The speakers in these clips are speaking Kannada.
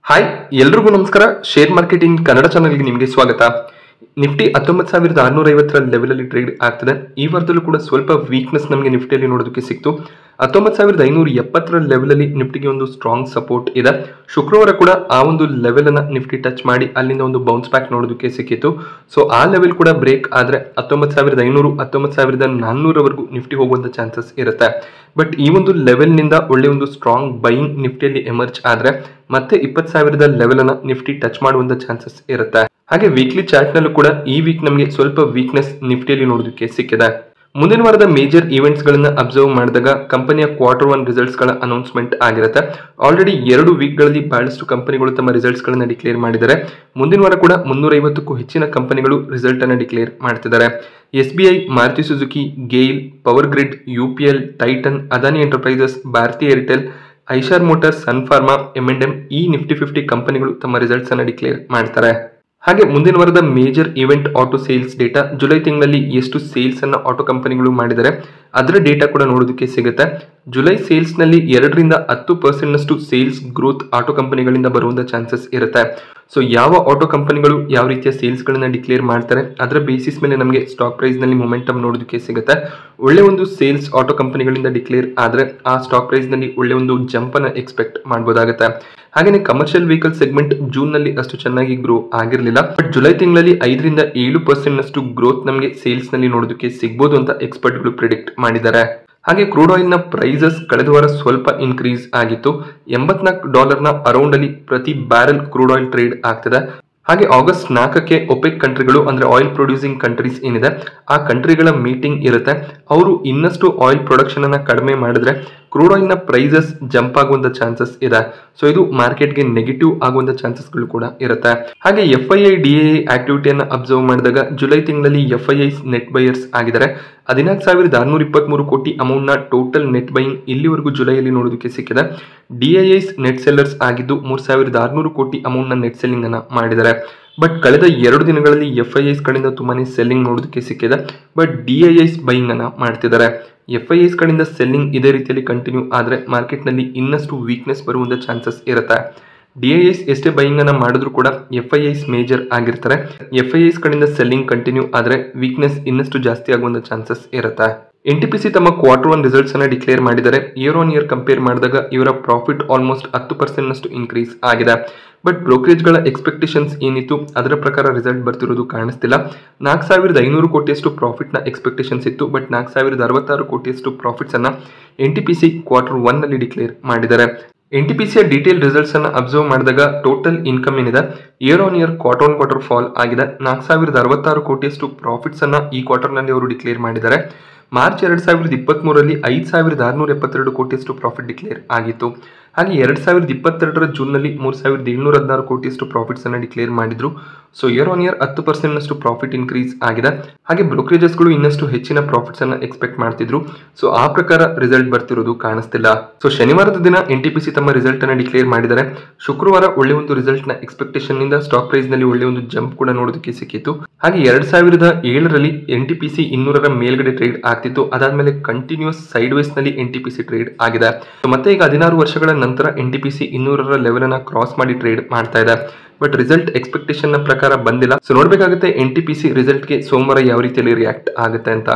ಹಾಯ್ ಎಲ್ರಿಗೂ ನಮಸ್ಕಾರ ಶೇರ್ ಮಾರ್ಕೆಟಿಂಗ್ ಕನ್ನಡ ಚಾನಲ್ಗೆ ನಿಮಗೆ ಸ್ವಾಗತ ನಿಫ್ಟಿ ಹತ್ತೊಂಬತ್ತು ಸಾವಿರದ ಆರುನೂರ ಐವತ್ತರ ಲೆವೆಲಲ್ಲಿ ಟ್ರೇಡ್ ಆಗ್ತದೆ ಈ ವಾರದಲ್ಲೂ ಕೂಡ ಸ್ವಲ್ಪ ವೀಕ್ನೆಸ್ ನಮಗೆ ನಿಫ್ಟಿಯಲ್ಲಿ ನೋಡೋದಕ್ಕೆ ಸಿಕ್ತು ಹತ್ತೊಂಬತ್ತು ಸಾವಿರದ ಐನೂರ ಎಪ್ಪತ್ತರ ಲೆವೆಲಲ್ಲಿ ನಿಫ್ಟಿಗೆ ಒಂದು ಸ್ಟ್ರಾಂಗ್ ಸಪೋರ್ಟ್ ಇದೆ ಶುಕ್ರವಾರ ಕೂಡ ಆ ಒಂದು ಲೆವೆಲ್ ಅನ್ನ ನಿಫ್ಟಿ ಟಚ್ ಮಾಡಿ ಅಲ್ಲಿಂದ ಒಂದು ಬೌನ್ಸ್ ಬ್ಯಾಕ್ ನೋಡೋದಕ್ಕೆ ಸಿಕ್ಕಿತ್ತು ಸೊ ಆ ಲೆವೆಲ್ ಕೂಡ ಬ್ರೇಕ್ ಆದ್ರೆ ಹತ್ತೊಂಬತ್ತು ಸಾವಿರದ ಐನೂರು ಹತ್ತೊಂಬತ್ತು ಸಾವಿರದ ನಾನ್ನೂರವರೆಗೂ ನಿಫ್ಟಿ ಹೋಗುವಂತ ಚಾನ್ಸಸ್ ಇರುತ್ತೆ ಬಟ್ ಈ ಒಂದು ಲೆವೆಲ್ನಿಂದ ಒಳ್ಳೆ ಒಂದು ಸ್ಟ್ರಾಂಗ್ ಬೈಯಿಂಗ್ ನಿಫ್ಟಿಯಲ್ಲಿ ಎಮರ್ಜ್ ಆದ್ರೆ ಮತ್ತೆ ಇಪ್ಪತ್ತು ಸಾವಿರದ ಲೆವೆಲ್ ಅನ್ನ ನಿಫ್ಟಿ ಟಚ್ ಮಾಡುವಂತ ಚಾನ್ಸಸ್ ಇರುತ್ತೆ ಹಾಗೆ ವೀಕ್ಲಿ ಚಾರ್ಟ್ ನಲ್ಲೂ ಕೂಡ ಈ ವೀಕ್ ನಮಗೆ ಸ್ವಲ್ಪ ವೀಕ್ನೆಸ್ ನಿಫ್ಟಿಯಲ್ಲಿ ನೋಡೋದಕ್ಕೆ ಸಿಕ್ಕಿದೆ ಮುಂದಿನ ವಾರದ ಮೇಜರ್ ಈವೆಂಟ್ಸ್ ಗಳನ್ನ ಅಬ್ಸರ್ವ್ ಮಾಡಿದಾಗ ಕಂಪನಿಯ ಕ್ವಾರ್ಟರ್ ಒನ್ ರಿಸಲ್ಟ್ಸ್ ಗಳ ಅನೌನ್ಸ್ಮೆಂಟ್ ಆಗಿರುತ್ತೆ ಆಲ್ರೆಡಿ ಎರಡು ವೀಕ್ ಗಳಲ್ಲಿ ಬಹಳಷ್ಟು ಕಂಪನಿಗಳು ತಮ್ಮ ರಿಸಲ್ಟ್ಸ್ ಗಳನ್ನ ಡಿಕ್ಲೇರ್ ಮಾಡಿದ್ದಾರೆ ಮುಂದಿನ ವಾರ ಕೂಡ ಮುನ್ನೂರ ಐವತ್ತಕ್ಕೂ ಹೆಚ್ಚಿನ ಕಂಪನಿಗಳು ರಿಸಲ್ಟ್ ಅನ್ನ ಡಿಕ್ಲೇರ್ ಮಾಡ್ತಿದ್ದಾರೆ S B I Maruti Suzuki GAIL power grid U P L Titan Adani enterprises Bharti Airtel Eicher motors Sun Pharma M and M ಈ ನಿಫ್ಟಿ ಫಿಫ್ಟಿ ಕಂಪನಿಗಳು ತಮ್ಮ ರಿಸಲ್ಟ್ಸ್ ಅನ್ನ ಡಿಕ್ಲೇರ್ ಮಾಡ್ತಾರೆ ಹಾಗೆ ಮುಂದಿನ ವಾರದ major event auto sales data July ತಿಂಗಳಲ್ಲಿ ಎಷ್ಟು ಸೇಲ್ಸ್ ಅನ್ನ ಆಟೋ ಕಂಪನಿಗಳು ಮಾಡಿದರೆ ಅದರ ಡೇಟಾ ಕೂಡ ನೋಡೋದಕ್ಕೆ ಸಿಗುತ್ತೆ ಜುಲೈ ಸೇಲ್ಸ್ ನಲ್ಲಿ ಎರಡರಿಂದ ಹತ್ತು ಪರ್ಸೆಂಟ್ ನಷ್ಟು ಸೇಲ್ಸ್ ಗ್ರೋತ್ ಆಟೋ ಕಂಪನಿಗಳಿಂದ ಬರುವಂತ ಚಾನ್ಸಸ್ ಇರುತ್ತೆ ಸೊ ಯಾವ ಆಟೋ ಕಂಪನಿಗಳು ಯಾವ ರೀತಿಯ ಸೇಲ್ಸ್ ಗಳನ್ನ ಡಿಕ್ಲೇರ್ ಮಾಡ್ತಾರೆ ಅದರ ಬೇಸಿಸ್ ಮೇಲೆ ನಮಗೆ ಸ್ಟಾಕ್ ಪ್ರೈಸ್ ನಲ್ಲಿ ಮೊಮೆಂಟಮ್ ನೋಡೋದಕ್ಕೆ ಸಿಗುತ್ತೆ ಒಳ್ಳೆ ಒಂದು ಸೇಲ್ಸ್ ಆಟೋ ಕಂಪನಿಗಳಿಂದ ಡಿಕ್ಲೇರ್ ಆದ್ರೆ ಆ ಸ್ಟಾಕ್ ಪ್ರೈಸ್ ನಲ್ಲಿ ಒಳ್ಳೆ ಒಂದು ಜಂಪ್ ಅನ್ನ ಎಕ್ಸ್ಪೆಕ್ಟ್ ಮಾಡಬಹುದಾಗುತ್ತೆ ಹಾಗೆಯೇ ಕಮರ್ಷಿಯಲ್ ವೆಹಿಕಲ್ ಸೆಗ್ಮೆಂಟ್ ಜೂನ್ ನಲ್ಲಿ ಅಷ್ಟು ಚೆನ್ನಾಗಿ ಗ್ರೋ ಆಗಿರಲಿಲ್ಲ ಬಟ್ ಜುಲೈ ತಿಂಗಳಲ್ಲಿ ಐದರಿಂದ ಏಳು ಪರ್ಸೆಂಟ್ ನಷ್ಟು ಗ್ರೋತ್ ನಮಗೆ ಸೇಲ್ಸ್ ನಲ್ಲಿ ನೋಡೋದಕ್ಕೆ ಸಿಗ್ಬೋದು ಅಂತ ಎಕ್ಸ್ಪರ್ಟ್ ಗಳು ಪ್ರಿಡಿಕ್ಟ್ ಮಾಡಿದ್ದಾರೆ ಹಾಗೆ ಕ್ರೂಡ್ ಆಯಿಲ್ ನ ಪ್ರೈಸಸ್ ಕಳೆದ ವಾರ ಸ್ವಲ್ಪ ಇನ್ಕ್ರೀಸ್ ಆಗಿತ್ತು ಎಂಬತ್ನಾಲ್ಕು ಡಾಲರ್ ನ ಅರೌಂಡ್ ಅಲ್ಲಿ ಪ್ರತಿ ಬ್ಯಾರೆಲ್ ಕ್ರೂಡ್ ಆಯಿಲ್ ಟ್ರೇಡ್ ಆಗ್ತದೆ ಹಾಗೆ ಆಗಸ್ಟ್ ನಾಲ್ಕಕ್ಕೆ ಒಪೆಕ್ ಕಂಟ್ರಿಗಳು ಅಂದ್ರೆ ಆಯಿಲ್ ಪ್ರೊಡ್ಯೂಸಿಂಗ್ ಕಂಟ್ರೀಸ್ ಏನಿದೆ ಆ ಕಂಟ್ರಿಗಳ ಮೀಟಿಂಗ್ ಇರುತ್ತೆ ಅವರು ಇನ್ನಷ್ಟು ಆಯಿಲ್ ಪ್ರೊಡಕ್ಷನ್ ಅನ್ನ ಕಡಿಮೆ ಮಾಡಿದ್ರೆ ಕ್ರೂಡ್ ಆಯಿಲ್ ನ ಪ್ರೈಸಸ್ ಜಂಪ್ ಆಗುವಂತ ಚಾನ್ಸಸ್ ಇದೆ ಸೊ ಇದು ಮಾರ್ಕೆಟ್ಗೆ ನೆಗೆಟಿವ್ ಆಗುವಂತ ಚಾನ್ಸಸ್ಗಳು ಕೂಡ ಇರುತ್ತೆ ಹಾಗೆ F I I D A ಆಕ್ಟಿವಿಟಿಯನ್ನ ಅಬ್ಸರ್ವ್ ಮಾಡಿದಾಗ ಜುಲೈ ತಿಂಗಳಲ್ಲಿ F I I net buyers ಆಗಿದ್ದಾರೆ ಹದಿನಾಲ್ಕು ಸಾವಿರದ ಆರ್ನೂರ ಇಪ್ಪತ್ಮೂರು ಕೋಟಿ ಅಮೌಂಟ್ ನ ಟೋಟಲ್ ನೆಟ್ ಬೈಯಿಂಗ್ ಇಲ್ಲಿವರೆಗೂ ಜುಲೈಯಲ್ಲಿ ನೋಡೋದಕ್ಕೆ ಸಿಕ್ಕಿದೆ ಡಿಐಐಸ್ ನೆಟ್ ಸೆಲ್ಲರ್ಸ್ ಆಗಿದ್ದು ಮೂರ್ ಸಾವಿರದ ಆರ್ನೂರು ಕೋಟಿ ಅಮೌಂಟ್ ನ ನೆಟ್ ಸೆಲ್ಲಿಂಗ್ ಅನ್ನ ಮಾಡಿದ್ದಾರೆ ಬಟ್ ಕಳೆದ ಎರಡು ದಿನಗಳಲ್ಲಿ ಎಫ್ ಐ ಐಸ್ ಕಡೆಯಿಂದ ತುಂಬಾನೇ ಸೆಲ್ಲಿಂಗ್ ನೋಡೋದಕ್ಕೆ ಸಿಕ್ಕಿದೆ ಬಟ್ ಡಿಐಐಸ್ ಬೈಯಿಂಗ್ ಅನ್ನ ಮಾಡ್ತಿದ್ದಾರೆ ಎಫ್ ಐ ಎಸ್ ಕಡೆಯಿಂದ ಸೆಲ್ಲಿಂಗ್ ಇದೇ ರೀತಿಯಲ್ಲಿ ಕಂಟಿನ್ಯೂ ಆದರೆ ಮಾರ್ಕೆಟ್ನಲ್ಲಿ ಇನ್ನಷ್ಟು ವೀಕ್ನೆಸ್ ಬರುವಂತ ಚಾನ್ಸಸ್ ಇರುತ್ತೆ ಡಿ ಐ ಎಸ್ ಎಷ್ಟೇ ಬೈಯಿಂಗ್ ಅನ್ನ ಮಾಡಿದ್ರು ಕೂಡ ಎಫ್ ಐ ಐಸ್ ಮೇಜರ್ ಆಗಿರ್ತಾರೆ ಎಫ್ ಐ ಎಸ್ ಕಡೆಯಿಂದ ಸೆಲ್ಲಿಂಗ್ ಕಂಟಿನ್ಯೂ ಆದರೆ ವೀಕ್ನೆಸ್ ಇನ್ನಷ್ಟು ಜಾಸ್ತಿ ಆಗುವಂತ ಚಾನ್ಸಸ್ ಇರುತ್ತೆ ಎನ್ ಟಿ ಪಿ ಸಿ ತಮ್ಮ ಕ್ವಾರ್ಟರ್ ಒನ್ ರಿಸಲ್ಟ್ಸ್ ಅನ್ನ ಡಿಕ್ಲೇರ್ ಮಾಡಿದ್ದಾರೆ ಇಯರ್ ಆನ್ ಇಯರ್ ಕಂಪೇರ್ ಮಾಡಿದಾಗ ಇವರ ಪ್ರಾಫಿಟ್ ಆಲ್ಮೋಸ್ಟ್ ಹತ್ತು ಪರ್ಸೆಂಟ್ ನಷ್ಟು ಇನ್ಕ್ರೀಸ್ ಆಗಿದೆ ಬಟ್ ಬ್ರೋಕರೇಜ್ಗಳ ಎಕ್ಸ್ಪೆಕ್ಟೇಷನ್ಸ್ ಏನಿತ್ತು ಅದರ ಪ್ರಕಾರ ರಿಸಲ್ಟ್ ಬರ್ತಿರೋದು ಕಾಣಿಸ್ತಿಲ್ಲ ನಾಲ್ಕು ಸಾವಿರದ ಐನೂರು ಕೋಟಿಯಷ್ಟು ಪ್ರಾಫಿಟ್ನ ಎಕ್ಸ್ಪೆಕ್ಟೇಷನ್ಸ್ ಇತ್ತು ಬಟ್ ನಾಲ್ಕು ಸಾವಿರದ ಅರವತ್ತಾರು ಕೋಟಿಯಷ್ಟು ಪ್ರಾಫಿಟ್ಸ್ ಅನ್ನ N T P C quarter one ನಲ್ಲಿ ಡಿಕ್ಲೇರ್ ಮಾಡಿದ್ದಾರೆ ಎನ್ ಟಿ ಪಿ ಸಿಯ ಡೀಟೇಲ್ ರಿಸಲ್ಟ್ಸ್ ಅನ್ನ ಅಬ್ಸರ್ವ್ ಮಾಡಿದಾಗ ಟೋಟಲ್ ಇನ್ಕಮ್ ಏನಿದೆ year on year quarter on quarter fall ಆಗಿದೆ ನಾಲ್ಕು ಸಾವಿರದ ಅರವತ್ತಾರು ಕೋಟಿಯಷ್ಟು ಪ್ರಾಫಿಟ್ಸ್ ಅನ್ನ ಈ ಕ್ವಾರ್ಟರ್ ನಲ್ಲಿ ಅವರು ಡಿಕ್ಲೇರ್ ಮಾಡಿದ್ದಾರೆ ಮಾರ್ಚ್ ಎರಡ್ ಸಾವಿರದ ಇಪ್ಪತ್ತ್ ಮೂರರಲ್ಲಿ ಐದು ಸಾವಿರದ ಆರುನೂರ ಎಪ್ಪತ್ತೆರಡು ಕೋಟಿಯಷ್ಟು ಪ್ರಾಫಿಟ್ ಡಿಕ್ಲೇರ್ ಆಗಿತ್ತು ಹಾಗೆ ಎರಡ್ ಸಾವಿರದ ಇಪ್ಪತ್ತೆರಡರ ಜೂನ್ನಲ್ಲಿ ಮೂರು ಸಾವಿರದ ಏಳ್ನೂರ ಹದಿನಾರು ಕೋಟಿಯಷ್ಟು ಪ್ರಾಫಿಟ್ಸ್ ಅನ್ನ ಡಿಕ್ಲೇರ್ ಮಾಡಿದ್ರು ಸೊ ಇಯರ್ ಆನ್ ಇಯರ್ ಹತ್ತು ಪರ್ಸೆಂಟ್ ನಷ್ಟು ಪ್ರಾಫಿಟ್ ಇನ್ಕ್ರೀಸ್ ಆಗಿದೆ ಹಾಗೆ ಬ್ರೋಕರೇಜಸ್ಗಳು ಇನ್ನಷ್ಟು ಹೆಚ್ಚಿನ ಪ್ರಾಫಿಟ್ಸ್ ಅನ್ನ ಎಕ್ಸ್ಪೆಕ್ಟ್ ಮಾಡ್ತಿದ್ರು ಸೊ ಆ ಪ್ರಕಾರ ರಿಸಲ್ಟ್ ಬರ್ತಿರೋದು ಕಾಣಿಸ್ತಿಲ್ಲ ಸೊ ಶನಿವಾರದ ದಿನ ಎನ್ ಟಿ ಪಿ ಸಿ ತಮ್ಮ ರಿಸಲ್ಟ್ ಅನ್ನ ಡಿಕ್ಲೇರ್ ಮಾಡಿದ್ದಾರೆ ಶುಕ್ರವಾರ ಒಳ್ಳೆ ಒಂದು ರಿಸಲ್ಟ್ ನ ಎಕ್ಸ್ಪೆಕ್ಟೇಷನ್ ನಿಂದ ಸ್ಟಾಕ್ ಪ್ರೈಸ್ ನಲ್ಲಿ ಒಳ್ಳೆ ಒಂದು ಜಂಪ್ ಕೂಡ ನೋಡೋದಕ್ಕೆ ಸಿಕ್ಕಿತ್ತು ಹಾಗೆ ಎರಡ್ ಸಾವಿರದ ಏಳರಲ್ಲಿ ಎನ್ ಟಿ ಪಿ ಸಿ ಇನ್ನೂರರ ಮೇಲ್ಗಡೆ ಟ್ರೇಡ್ ಆಗ್ತಿತ್ತು ಅದಾದ್ಮೇಲೆ ಕಂಟಿನ್ಯೂಸ್ ಸೈಡ್ ವೇಸ್ ನಲ್ಲಿ N T P C trade ಆಗಿದೆ So ಮತ್ತೆ ಈಗ ಹದಿನಾರು ವರ್ಷಗಳ ನಂತರ ಎನ್ ಟಿ ಪಿ ಸಿ ಇನ್ನೂರರ ಲೆವೆಲ್ ಅನ್ನ ಕ್ರಾಸ್ ಮಾಡಿ ಟ್ರೇಡ್ ಮಾಡ್ತಾ ಇದೆ ಬಟ್ ರಿಸಲ್ಟ್ ಎಕ್ಸ್ಪೆಕ್ಟೇಷನ್ ನ ಪ್ರಕಾರ ಬಂದಿಲ್ಲ ಸೊ ನೋಡ್ಬೇಕಾಗುತ್ತೆ ಎನ್ ಟಿ ಪಿ ಸಿ ರಿಸಲ್ಟ್ಗೆ ಸೋಮವಾರ ಯಾವ ರೀತಿಯಲ್ಲಿ ರಿಯಾಕ್ಟ್ ಆಗುತ್ತೆ ಅಂತ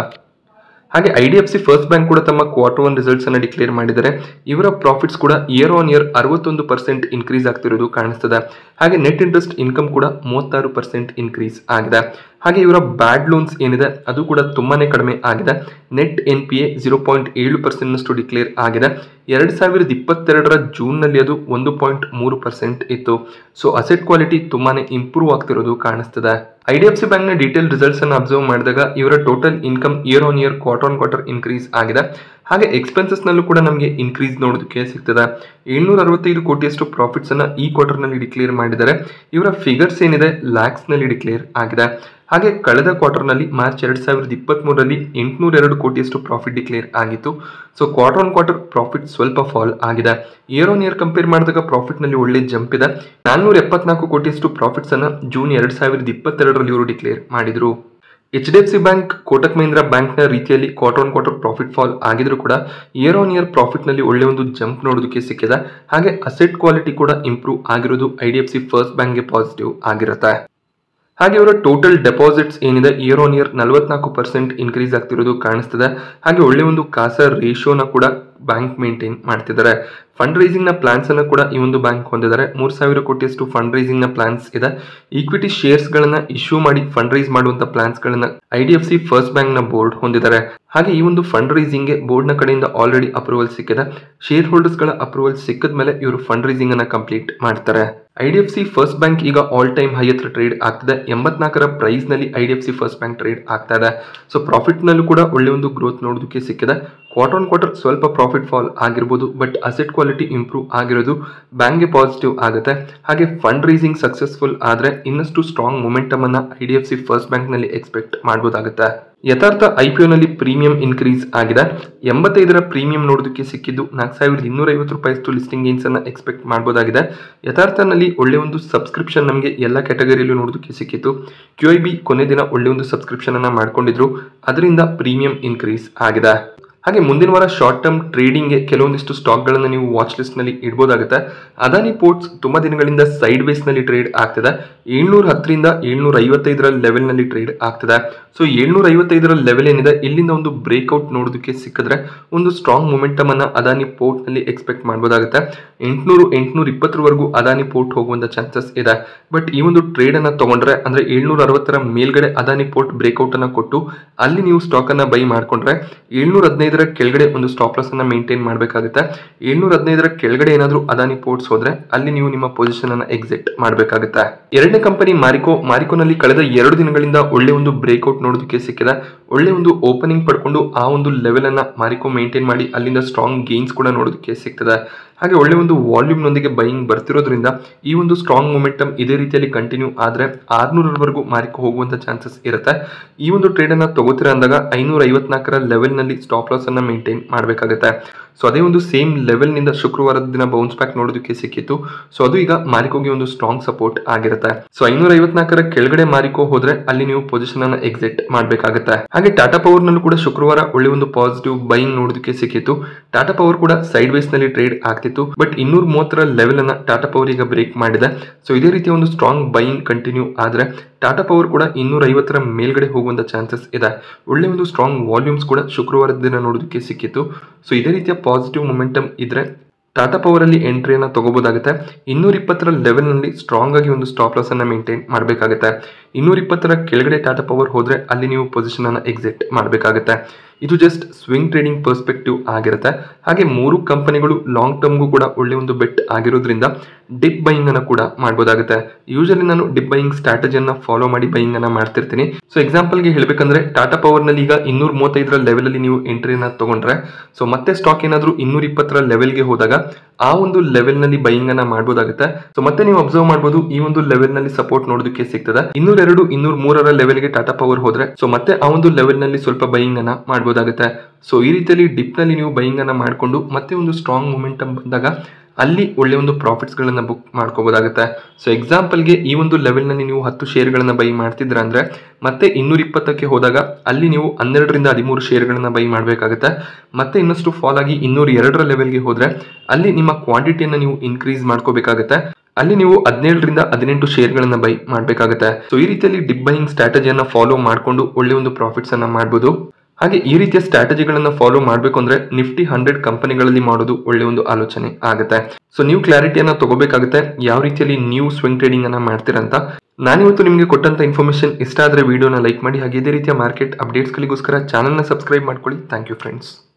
ಹಾಗೆ I D F C first bank ಕೂಡ ತಮ್ಮ ಕ್ವಾರ್ಟರ್ ಒನ್ ರಿಸಲ್ಟ್ಸ್ ಅನ್ನ ಡಿಕ್ಲೇರ್ ಮಾಡಿದ್ದಾರೆ ಇವರ ಪ್ರಾಫಿಟ್ಸ್ ಕೂಡ ಇಯರ್ ಆನ್ ಇಯರ್ ಅರವತ್ತೊಂದು ಪರ್ಸೆಂಟ್ ಇನ್ಕ್ರೀಸ್ ಆಗ್ತಿರೋದು ಕಾಣಿಸ್ತದೆ ಹಾಗೆ ನೆಟ್ ಇಂಟ್ರೆಸ್ಟ್ ಇನ್ಕಮ್ ಕೂಡ ಮೂವತ್ತಾರು ಪರ್ಸೆಂಟ್ ಇನ್ಕ್ರೀಸ್ ಆಗಿದೆ ಹಾಗೆ ಇವರ ಬ್ಯಾಡ್ ಲೋನ್ಸ್ ಏನಿದೆ ಅದು ಕೂಡ ತುಂಬಾನೇ ಕಡಿಮೆ ಆಗಿದೆ net N P A zero point ಏಳು ಪರ್ಸೆಂಟ್ ನಷ್ಟು ಡಿಕ್ಲೇರ್ ಆಗಿದೆ ಎರಡ್ ಸಾವಿರದ ಇಪ್ಪತ್ತೆರಡರ ಜೂನ್ ನಲ್ಲಿ ಅದು ಒಂದು ಪಾಯಿಂಟ್ ಮೂರು ಪರ್ಸೆಂಟ್ ಇತ್ತು ಸೊ ಅಸೆಟ್ ಕ್ವಾಲಿಟಿ ತುಂಬಾನೇ ಇಂಪ್ರೂವ್ ಆಗ್ತಿರೋದು ಕಾಣಿಸ್ತದೆ I D F C bank ನ ಡೀಟೇಲ್ ರಿಸಲ್ಟ್ಸ್ ಅನ್ನು ಅಬ್ಸರ್ವ್ ಮಾಡಿದಾಗ ಇವರ total income year on year quarter on quarter increase ಆಗಿದೆ ಹಾಗೆ ಎಕ್ಸ್ಪೆನ್ಸಸ್ ನಲ್ಲೂ ಕೂಡ ನಮಗೆ ಇನ್ಕ್ರೀಸ್ ನೋಡೋದಕ್ಕೆ ಸಿಗ್ತದೆ ಏಳ್ನೂರ ಅರವತ್ತೈದು ಕೋಟಿಯಷ್ಟು ಪ್ರಾಫಿಟ್ಸ್ ಅನ್ನ ಈ ಕ್ವಾರ್ಟರ್ ನಲ್ಲಿ ಡಿಕ್ಲೇರ್ ಮಾಡಿದ್ದಾರೆ ಇವರ ಫಿಗರ್ಸ್ ಏನಿದೆ ಲ್ಯಾಕ್ಸ್ ನಲ್ಲಿ ಡಿಕ್ಲೇರ್ ಆಗಿದೆ ಹಾಗೆ ಕಳೆದ ಕ್ವಾರ್ಟರ್ ನಲ್ಲಿ ಮಾರ್ಚ್ ಎರಡ್ ಸಾವಿರದ ಇಪ್ಪತ್ತ್ ಮೂರರಲ್ಲಿ ಎಂಟುನೂರ ಎರಡು ಕೋಟಿಯಷ್ಟು ಪ್ರಾಫಿಟ್ ಡಿಕ್ಲೇರ್ ಆಗಿತ್ತು so quarter on quarter profit ಸ್ವಲ್ಪ ಫಾಲ್ ಆಗಿದೆ ಇಯರ್ ಆನ್ ಇಯರ್ ಕಂಪೇರ್ ಮಾಡಿದಾಗ ಪ್ರಾಫಿಟ್ ನಲ್ಲಿ ಒಳ್ಳೆ ಜಂಪ್ ಇದೆ ನಾನ್ನೂರ ಎಪ್ಪತ್ನಾಲ್ಕು ಕೋಟಿಯಷ್ಟು ಪ್ರಾಫಿಟ್ಸ್ ಅನ್ನ ಜೂನ್ ಎರಡ್ ಸಾವಿರದ ಇಪ್ಪತ್ತೆರಡರಲ್ಲಿ ಇವರು ಡಿಕ್ಲೇರ್ ಮಾಡಿದ್ರು H D F C bank Kotak Mahindra ಬ್ಯಾಂಕ್ನ ರೀತಿಯಲ್ಲಿ quarter on quarter profit fall ಆಗಿದ್ರು ಕೂಡ ಇಯರ್ ಆನ್ ಇಯರ್ ಪ್ರಾಫಿಟ್ನಲ್ಲಿ ಒಳ್ಳೆ ಒಂದು ಜಂಪ್ ನೋಡೋದಕ್ಕೆ ಸಿಕ್ಕಿದೆ ಹಾಗೆ ಅಸೆಟ್ ಕ್ವಾಲಿಟಿ ಕೂಡ ಇಂಪ್ರೂವ್ ಆಗಿರೋದು I D F C first ಬ್ಯಾಂಕ್ಗೆ ಪಾಸಿಟಿವ್ ಆಗಿರುತ್ತೆ ಹಾಗೆ ಇವರ ಟೋಟಲ್ ಡೆಪಾಸಿಟ್ಸ್ ಏನಿದೆ ಇಯರ್ ಆನ್ ಇಯರ್ ನಲವತ್ನಾಲ್ಕು ಪರ್ಸೆಂಟ್ ಇನ್ಕ್ರೀಸ್ ಆಗ್ತಿರೋದು ಕಾಣಿಸ್ತಿದೆ ಹಾಗೆ ಒಳ್ಳೆ ಒಂದು ಕಾಸ ರೇಷಿಯೋನ ಕೂಡ ಬ್ಯಾಂಕ್ ಮೇಂಟೈನ್ ಮಾಡ್ತಿದ್ದಾರೆ ಫಂಡ್ ರೈಸಿಂಗ್ ನ ಪ್ಲಾನ್ಸ್ ಅನ್ನು ಕೂಡ ಈ ಒಂದು ಬ್ಯಾಂಕ್ ಹೊಂದಿದ್ದಾರೆ ಮೂರ್ ಸಾವಿರ ಕೋಟಿಯಷ್ಟು ಫಂಡ್ ರೈಸಿಂಗ್ ನ ಪ್ಲಾನ್ಸ್ ಇದೆ ಈಕ್ವಿಟಿ ಶೇರ್ಸ್ ಗಳನ್ನ ಇಶ್ಯೂ ಮಾಡಿ ಫಂಡ್ ರೈಸ್ ಮಾಡುವಂತ ಪ್ಲಾನ್ಸ್ ಗಳನ್ನ I D F C first bank ನ ಬೋರ್ಡ್ ಹೊಂದಿದ್ದಾರೆ ಹಾಗೆ ಈ ಒಂದು ಫಂಡ್ ರೈಸಿಂಗ್ ಗೆ ಬೋರ್ಡ್ ನ ಕಡೆಯಿಂದ ಆಲ್ರೆಡಿ ಅಪ್ರೂವಲ್ ಸಿಕ್ಕಿದೆ ಶೇರ್ ಹೋಲ್ಡರ್ಸ್ ಗಳ ಅಪ್ರೂವಲ್ ಸಿಕ್ಕಿದ ಮೇಲೆ ಇವರು ಫಂಡ್ ರೈಸಿಂಗ್ ಅನ್ನ ಕಂಪ್ಲೀಟ್ ಮಾಡ್ತಾರೆ I D F C first bank ಈಗ ಆಲ್ ಟೈಮ್ ಹೈ ಹತ್ರ ಟ್ರೇಡ್ ಆಗ್ತಿದೆ ಎಂಬತ್ನಾಲ್ಕರ ಪ್ರೈಸ್ ನಲ್ಲಿ I D F C first bank trade ಆಗ್ತಾ ಇದೆ ಸೊ ಪ್ರಾಫಿಟ್ ನಲ್ಲೂ ಕೂಡ ಒಳ್ಳೆ ಒಂದು ಗ್ರೋತ್ ನೋಡೋದಕ್ಕೆ ಸಿಕ್ಕಿದೆ ಕ್ವಾರ್ಟರ್ ಆನ್ ಕ್ವಾರ್ಟರ್ ಸ್ವಲ್ಪ ಪ್ರಾಫಿಟ್ ಫಾಲ್ ಆಗಿರ್ಬೋದು ಬಟ್ ಅಸೆಟ್ ಕ್ವಾಲಿಟಿ ಇಂಪ್ರೂವ್ ಆಗಿರೋದು ಬ್ಯಾಂಕ್ಗೆ ಪಾಸಿಟಿವ್ ಆಗುತ್ತೆ ಹಾಗೆ ಫಂಡ್ ರೈಸಿಂಗ್ ಸಕ್ಸಸ್ಫುಲ್ ಆದರೆ ಇನ್ನಷ್ಟು ಸ್ಟ್ರಾಂಗ್ ಮೊಮೆಂಟಮ್ ಅನ್ನ I D F C first ಬ್ಯಾಂಕ್ನಲ್ಲಿ ಎಕ್ಸ್ಪೆಕ್ಟ್ ಮಾಡ್ಬೋದಾಗುತ್ತೆ ಯಥಾರ್ಥ ಐ ಪಿ ನಲ್ಲಿ ಪ್ರೀಮಿಯಂ ಇನ್ಕ್ರೀಸ್ ಆಗಿದೆ ಎಂಬತ್ತೈದರ ಪ್ರೀಮಿಯಂ ನೋಡೋದಕ್ಕೆ ಸಿಕ್ಕಿದ್ದು ನಾಲ್ಕು ಸಾವಿರದ ಇನ್ನೂರ ಐವತ್ತು ರೂಪಾಯಿಷ್ಟು ಲಿಸ್ಟಿಂಗ್ ಗೇನ್ಸ್ ಅನ್ನ ಎಕ್ಸ್ಪೆಕ್ಟ್ ಮಾಡಬಹುದಾಗಿದೆ ಯಥಾರ್ಥನಲ್ಲಿ ಒಳ್ಳೆ ಒಂದು ಸಬ್ಸ್ಕ್ರಿಪ್ಷನ್ ನಮಗೆ ಎಲ್ಲ ಕ್ಯಾಟಗರಿಯಲ್ಲೂ ನೋಡೋದಕ್ಕೆ ಸಿಕ್ಕಿತ್ತು ಕ್ಯೂ ಐ ಬಿ ಕೊನೆ ದಿನ ಒಳ್ಳೆ ಒಂದು ಸಬ್ಸ್ಕ್ರಿಪ್ಷನ್ ಅನ್ನ ಮಾಡ್ಕೊಂಡಿದ್ರು ಅದರಿಂದ ಪ್ರೀಮಿಯಂ ಇನ್ಕ್ರೀಸ್ ಆಗಿದೆ ಹಾಗೆ ಮುಂದಿನ ವಾರ ಶಾರ್ಟ್ ಟರ್ಮ್ ಟ್ರೇಡಿಂಗ್ಗೆ ಕೆಲವೊಂದಿಷ್ಟು ಸ್ಟಾಕ್ಗಳನ್ನು ನೀವು ವಾಚ್ ಲಿಸ್ಟ್ನಲ್ಲಿ ಇಡ್ಬೋದಾಗುತ್ತೆ ಅದಾನಿ ಪೋರ್ಟ್ಸ್ ತುಂಬ ದಿನಗಳಿಂದ ಸೈಡ್ ವೇಸ್ನಲ್ಲಿ ಟ್ರೇಡ್ ಆಗ್ತಿದೆ ಏಳ್ನೂರ ಹತ್ತರಿಂದ ಏಳ್ನೂರ ಐವತ್ತೈದರ ಲೆವೆಲ್ನಲ್ಲಿ ಟ್ರೇಡ್ ಆಗ್ತಿದೆ ಸೊ ಏಳ್ನೂರ ಐವತ್ತೈದರ ಲೆವೆಲ್ ಏನಿದೆ ಇಲ್ಲಿಂದ ಒಂದು ಬ್ರೇಕ್ಔಟ್ ನೋಡೋದಕ್ಕೆ ಸಿಕ್ಕಿದ್ರೆ ಒಂದು ಸ್ಟ್ರಾಂಗ್ ಮೊಮೆಂಟಮ್ ಅನ್ನ ಅದಾನಿ ಪೋರ್ಟ್ನಲ್ಲಿ ಎಕ್ಸ್ಪೆಕ್ಟ್ ಮಾಡ್ಬೋದಾಗುತ್ತೆ ಎಂಟುನೂರು ಎಂಟುನೂರ ಇಪ್ಪತ್ತರವರೆಗೂ ಅದಾನಿ ಪೋರ್ಟ್ ಹೋಗುವಂತ ಚಾನ್ಸಸ್ ಇದೆ ಬಟ್ ಈ ಒಂದು ಟ್ರೇಡ್ ಅನ್ನ ತಗೊಂಡ್ರೆ ಅಂದ್ರೆ ಏಳ್ನೂರ ಅರವತ್ತರ ಮೇಲ್ಗಡೆ ಅದಾನಿ ಪೋರ್ಟ್ ಬ್ರೇಕ್ಔಟ್ ಅನ್ನ ಕೊಟ್ಟು ಅಲ್ಲಿ ನೀವು ಸ್ಟಾಕ್ ಅನ್ನ ಬೈ ಮಾಡ್ಕೊಂಡ್ರೆ ಏಳ್ನೂರ ಹದಿನೈದರ ಕೆಳಗಡೆ ಒಂದು ಸ್ಟಾಪ್ ಲಾಸ್ ಅನ್ನ ಮೇಂಟೈನ್ ಮಾಡಬೇಕಾಗುತ್ತೆ ಏಳ್ನೂರ ಹದಿನೈದರ ಕೆಳಗಡೆ ಏನಾದರೂ ಅದಾನಿ ಪೋರ್ಟ್ಸ್ ಹೋದ್ರೆ ಅಲ್ಲಿ ನೀವು ನಿಮ್ಮ ಪೊಸಿಷನ್ ಅನ್ನ ಎಕ್ಸಿಟ್ ಮಾಡಬೇಕಾಗುತ್ತೆ ಎರಡನೇ ಕಂಪನಿ ಮಾರಿಕೋ ಮಾರಿಕೋನಲ್ಲಿ ಕಳೆದ ಎರಡು ದಿನಗಳಿಂದ ಒಳ್ಳೆ ಒಂದು ಬ್ರೇಕ್ಔಟ್ ನೋಡೋದಕ್ಕೆ ಸಿಕ್ಕಿದೆ ಒಳ್ಳೆ ಒಂದು ಓಪನಿಂಗ್ ಪಡ್ಕೊಂಡು ಆ ಒಂದು ಲೆವೆಲ್ ಅನ್ನ ಮಾರಿಕೋ ಮೇಂಟೈನ್ ಮಾಡಿ ಅಲ್ಲಿಂದ ಸ್ಟ್ರಾಂಗ್ ಗೇನ್ಸ್ ಕೂಡ ನೋಡೋದಕ್ಕೆ ಸಿಗ್ತದೆ ಹಾಗೆ ಒಳ್ಳೆ ಒಂದು ವಾಲ್ಯೂಮ್ ನೊಂದಿಗೆ ಬೈಯಿಂಗ್ ಬರ್ತಿರೋದ್ರಿಂದ ಈ ಒಂದು ಸ್ಟ್ರಾಂಗ್ ಮೊಮೆಂಟಮ್ ಇದೇ ರೀತಿಯಲ್ಲಿ ಕಂಟಿನ್ಯೂ ಆದ್ರೆ ಆರ್ನೂರವರೆಗೂ ಮಾರಿಕೋ ಹೋಗುವಂತ ಚಾನ್ಸಸ್ ಇರುತ್ತೆ ಈ ಒಂದು ಟ್ರೇಡ್ ಅನ್ನ ತಗೋತೀರ ಅಂದಾಗ ಐನೂರ ಐವತ್ನಾಲ್ಕರ ಲೆವೆಲ್ ನಲ್ಲಿ ಸ್ಟಾಪ್ ಲಾಸ್ ಅನ್ನ ಮೇಂಟೈನ್ ಮಾಡಬೇಕಾಗುತ್ತೆ ಸೊ ಅದೇ ಒಂದು ಸೇಮ್ ಲೆವೆಲ್ ನಿಂದ ಶುಕ್ರವಾರದ ದಿನ ಬೌನ್ಸ್ ಬ್ಯಾಕ್ ನೋಡೋದಕ್ಕೆ ಸಿಕ್ಕಿತ್ತು ಸೊ ಅದು ಈಗ ಮಾರಿಕೋಗೆ ಒಂದು ಸ್ಟ್ರಾಂಗ್ ಸಪೋರ್ಟ್ ಆಗಿರುತ್ತೆ ಸೊ ಐನೂರ ಐವತ್ನಾಲ್ಕರ ಕೆಳಗಡೆ ಮಾರಿಕೋ ಹೋದ್ರೆ ಅಲ್ಲಿ ನೀವು ಪೊಸಿಷನ್ ಅನ್ನ ಎಕ್ಸಿಟ್ ಮಾಡಬೇಕಾಗುತ್ತೆ ಹಾಗೆ ಟಾಟಾ ಪವರ್ ನಲ್ಲೂ ಕೂಡ ಶುಕ್ರವಾರ ಒಳ್ಳೆ ಒಂದು ಪಾಸಿಟಿವ್ ಬೈಯಿಂಗ್ ನೋಡೋದಕ್ಕೆ ಸಿಕ್ಕಿತ್ತು ಟಾಟಾ ಪವರ್ ಕೂಡ ಸೈಡ್ ವೇಸ್ ನಲ್ಲಿ ಟ್ರೇಡ್ ಆಗ್ತಿತ್ತು ಬಟ್ ಇನ್ನೂರ ಮೂವತ್ತರ ಲೆವೆಲ್ ಅನ್ನ ಟಾಟಾ ಪವರ್ ಈಗ ಬ್ರೇಕ್ ಮಾಡಿದೆ ಸೊ ಇದೇ ರೀತಿಯ ಒಂದು ಸ್ಟ್ರಾಂಗ್ ಬೈಯಿಂಗ್ ಕಂಟಿನ್ಯೂ ಆದ್ರೆ ಟಾಟಾ ಪವರ್ ಕೂಡ ಇನ್ನೂರ ಐವತ್ತರ ಮೇಲ್ಗಡೆ ಹೋಗುವಂತ ಚಾನ್ಸಸ್ ಇದೆ ಒಳ್ಳೆ ಒಂದು ಸ್ಟ್ರಾಂಗ್ ವಾಲ್ಯೂಮ್ಸ್ ಕೂಡ ಶುಕ್ರವಾರದ ದಿನ ನೋಡೋದಕ್ಕೆ ಸಿಕ್ಕಿತ್ತು ಸೊ ಇದೇ ರೀತಿಯ ಪಾಸಿಟಿವ್ ಮೊಮೆಂಟಮ್ ಇದ್ರೆ ಟಾಟಾ ಪವರ್ ಅಲ್ಲಿ ಎಂಟ್ರಿಯನ್ನ ತಗೋಬಹುದಾಗುತ್ತೆ ಇನ್ನೂರ ಇಪ್ಪತ್ತರ ಲೆವೆಲ್ ನಲ್ಲಿ ಸ್ಟ್ರಾಂಗ್ ಆಗಿ ಒಂದು ಸ್ಟಾಪ್ ಲಾಸ್ ಅನ್ನ ಮೇಂಟೈನ್ ಮಾಡಬೇಕಾಗುತ್ತೆ ಇನ್ನೂರ ಇಪ್ಪತ್ತರ ಕೆಳಗಡೆ ಟಾಟಾ ಪವರ್ ಹೋದ್ರೆ ಅಲ್ಲಿ ನೀವು ಪೊಸಿಷನ್ ಅನ್ನ ಎಕ್ಸಿಟ್ ಮಾಡಬೇಕಾಗುತ್ತೆ ಇದು ಜಸ್ಟ್ ಸ್ವಿಂಗ್ ಟ್ರೇಡಿಂಗ್ ಪರ್ಸ್ಪೆಕ್ಟಿವ್ ಆಗಿರುತ್ತೆ ಹಾಗೆ ಮೂರು ಕಂಪನಿಗಳು ಲಾಂಗ್ ಟರ್ಮ್ಗೂ ಕೂಡ ಒಳ್ಳೆ ಒಂದು ಬೆಟ್ ಆಗಿರೋದ್ರಿಂದ ಡಿಪ್ ಬೈಯಿಂಗ್ ಅನ್ನ ಕೂಡ ಮಾಡ್ಬೋದಾಗುತ್ತೆ ಯೂಶಲಿ ನಾನು ಡಿಪ್ ಬೈಯಿಂಗ್ ಸ್ಟ್ರಾಟಜಿಯನ್ನ ಫಾಲೋ ಮಾಡಿ ಬೈಯಿಂಗ್ ಅನ್ನ ಮಾಡ್ತಿರ್ತೀನಿ ಸೊ ಎಕ್ಸಾಂಪಲ್ಗೆ ಹೇಳ್ಬೇಕಂದ್ರೆ ಟಾಟಾ ಪವರ್ ನಲ್ಲಿ ಈಗ ಇನ್ನೂರ ಮೂವತ್ತೈದರ ಲೆವೆಲ್ ಅಲ್ಲಿ ನೀವು ಎಂಟ್ರಿಯನ್ನ ತಗೊಂಡ್ರೆ ಸೊ ಮತ್ತೆ ಸ್ಟಾಕ್ ಏನಾದರೂ ಇನ್ನೂರ ಇಪ್ಪತ್ತರ ಲೆವೆಲ್ಗೆ ಹೋದಾಗ ಆ ಒಂದು ಲೆವೆಲ್ ನಲ್ಲಿ ಬೈಯಿಂಗ್ ಅನ್ನ ಮಾಡ್ಬೋದಾಗುತ್ತೆ ಸೊ ಮತ್ತೆ ನೀವು ಅಬ್ಸರ್ವ್ ಮಾಡಬಹುದು ಈ ಒಂದು ಲೆವೆಲ್ ನಲ್ಲಿ ಸಪೋರ್ಟ್ ನೋಡೋದಕ್ಕೆ ಸಿಗ್ತದೆ ಇನ್ನೂರ ಎರಡು ಇನ್ನೂರ ಮೂರರ ಲೆವೆಲ್ಗೆ ಟಾಟಾ ಪವರ್ ಹೋದ್ರೆ ಸೊ ಮತ್ತೆ ಆ ಒಂದು ಲೆವೆಲ್ ನಲ್ಲಿ ಸ್ವಲ್ಪ ಬೈಯಿಂಗ್ ಅನ್ನ ಮಾಡ್ಬೋದಾಗುತ್ತೆ ಸೊ ಈ ರೀತಿಯಲ್ಲಿ ಡಿಪ್ ನಲ್ಲಿ ನೀವು ಬೈಯಿಂಗ್ ಅನ್ನ ಮಾಡಿಕೊಂಡು ಮತ್ತೆ ಒಂದು ಸ್ಟ್ರಾಂಗ್ ಮೊಮೆಂಟಮ್ ಬಂದಾಗ ಅಲ್ಲಿ ಒಳ್ಳೆ ಒಂದು ಪ್ರಾಫಿಟ್ಸ್ ಗಳನ್ನ ಬುಕ್ ಮಾಡ್ಕೋಬಹುದಾಗುತ್ತೆ ಸೊ ಎಕ್ಸಾಂಪಲ್ಗೆ ಈ ಒಂದು ಲೆವೆಲ್ ನಲ್ಲಿ ನೀವು ಹತ್ತು ಶೇರ್ಗಳನ್ನ ಬೈ ಮಾಡ್ತಿದ್ರ ಅಂದ್ರೆ ಮತ್ತೆ ಇನ್ನೂರ ಇಪ್ಪತ್ತಕ್ಕೆ ಹೋದಾಗ ಅಲ್ಲಿ ನೀವು ಹನ್ನೆರಡರಿಂದ ಹದಿಮೂರು ಶೇರ್ಗಳನ್ನ ಬೈ ಮಾಡಬೇಕಾಗುತ್ತೆ ಮತ್ತೆ ಇನ್ನಷ್ಟು ಫಾಲ್ ಆಗಿ ಇನ್ನೂರ ಎರಡರ ಲೆವೆಲ್ಗೆ ಹೋದ್ರೆ ಅಲ್ಲಿ ನಿಮ್ಮ ಕ್ವಾಂಟಿಟಿಯನ್ನ ನೀವು ಇನ್ಕ್ರೀಸ್ ಮಾಡ್ಕೋಬೇಕಾಗುತ್ತೆ ಅಲ್ಲಿ ನೀವು ಹದಿನೇಳರಿಂದ ಹದಿನೆಂಟು ಶೇರ್ಗಳನ್ನ ಬೈ ಮಾಡಬೇಕಾಗುತ್ತೆ ಸೊ ಈ ರೀತಿಯಲ್ಲಿ ಡಿಪ್ ಬೈಯಿಂಗ್ ಸ್ಟ್ರಾಟಜಿಯನ್ನ ಫಾಲೋ ಮಾಡಿಕೊಂಡು ಒಳ್ಳೆ ಒಂದು ಪ್ರಾಫಿಟ್ಸ್ ಅನ್ನ ಮಾಡಬಹುದು ಹಾಗೆ ಈ ರೀತಿಯ ಸ್ಟ್ರಾಟಜಿಗಳನ್ನ ಫಾಲೋ ಮಾಡಬೇಕು ಅಂದ್ರೆ ನಿಫ್ಟಿ ಹಂಡ್ರೆಡ್ ಕಂಪನಿಗಳಲ್ಲಿ ಮಾಡೋದು ಒಳ್ಳೆ ಒಂದು ಆಲೋಚನೆ ಆಗುತ್ತೆ ಸೊ ನೀವು ಕ್ಲಾರಿಟಿಯನ್ನ ತಗೋಬೇಕಾಗುತ್ತೆ ಯಾವ ರೀತಿಯಲ್ಲಿ ನೀವು ಸ್ವಿಂಗ್ ಟ್ರೇಡಿಂಗ್ ಅನ್ನ ಮಾಡ್ತೀರಂತ ನಾನಿವತ್ತು ನಿಮಗೆ ಕೊಟ್ಟಂತ ಇನ್ಫಾರ್ಮೇಶನ್ ಇಷ್ಟ ಆದ್ರೆ ವಿಡಿಯೋನ ಲೈಕ್ ಮಾಡಿ ಹಾಗೆ ಇದೇ ರೀತಿಯ ಮಾರ್ಕೆಟ್ ಅಪ್ಡೇಟ್ಸ್ಗಳಿಗೋಸ್ಕರ ಚಾನಲ್ನ ಸಬ್ಸ್ಕ್ರೈಬ್ ಮಾಡ್ಕೊಳ್ಳಿ ಥ್ಯಾಂಕ್ ಯು ಫ್ರೆಂಡ್ಸ್